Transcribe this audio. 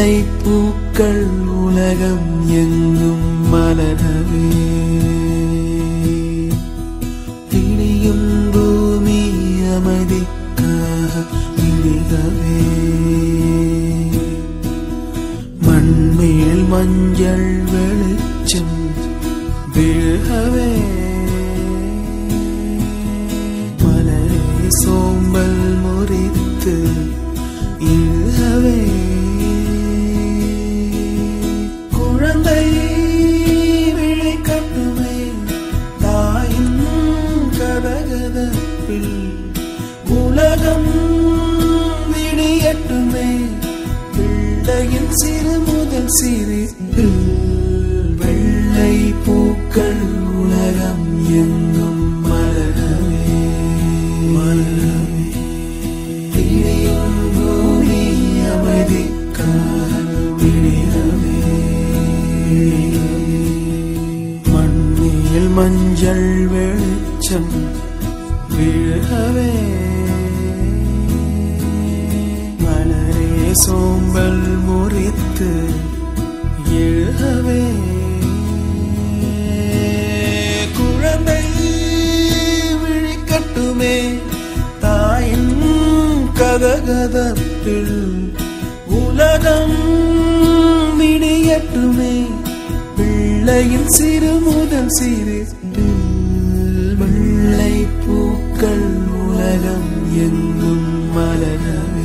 வெள்ளை பூக்கள் உலகம் எங்கும் மலரவே திணியும் பூமி அமைதிக்காக விழிகவே மண்மேல் மஞ்சள் வெளிச்சம் விழவே மலரே சோம்பல் முறித்து இழுகவே குழந்தை விழி கட்டுமே தாயின் கதகதப்பில் உலகம் விடியட்டுமே பிள்ளையின் சிறு முதல் சிரிப்பில் வெள்ளை பூக்கள் உலகம் எங்கும் மலரவே மலரவே திரியும் பூமி அமைதிக்காக விடியவே மண்ணில் மஞ்சள் வெளிச்சம் விழவே மலரே சோம்பல் முறித்து எழுகவே குழந்தை விழிக்கட்டுமே தாயின் கதகதப்பில் உலகம் விடியட்டுமே பிள்ளையின் சிறு முதல் சிறு வெள்ளை பூக்கள் உலகம் எங்கும் மலரவே